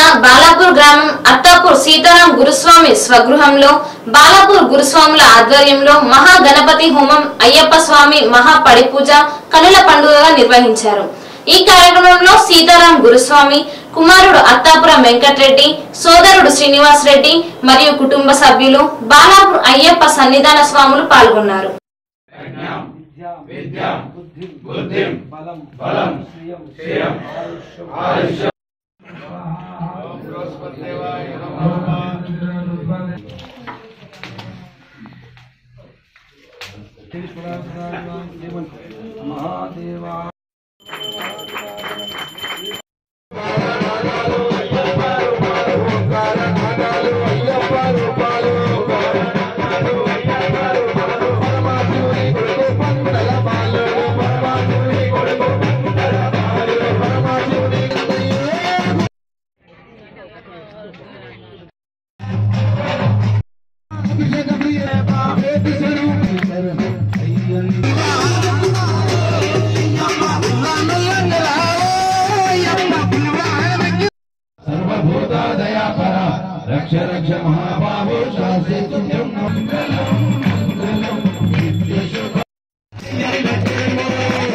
బాలాపూర్ గ్రామం అత్తాపూర్ సీతారాం గురుస్వామి స్వగృహంలో బాలాపూర్ గురుస్వాముల ఆధ్వర్యంలో మహా గణపతి హోమం అయ్యప్ప స్వామి మహా పడి పూజ కనుల పండుగగా నిర్వహించారు ఈ కార్యక్రమంలో సీతారాం గురుస్వామి కుమారుడు అత్తాపురం వెంకట్రెడ్డి సోదరుడు శ్రీనివాస్ రెడ్డి మరియు కుటుంబ సభ్యులు బాలాపూర్ అయ్యప్ప సన్నిధాన స్వాములు పాల్గొన్నారు విద్యాం బుద్ధిం బలం బలం శ్రియం శ్రియం ఆయుష్యం మహాదేవా సర్వభూతాదయాపర రక్ష రక్ష మహాబాహో శాస్త్రే తుభ్యం మంగళం మంగళం నిత్య శుభ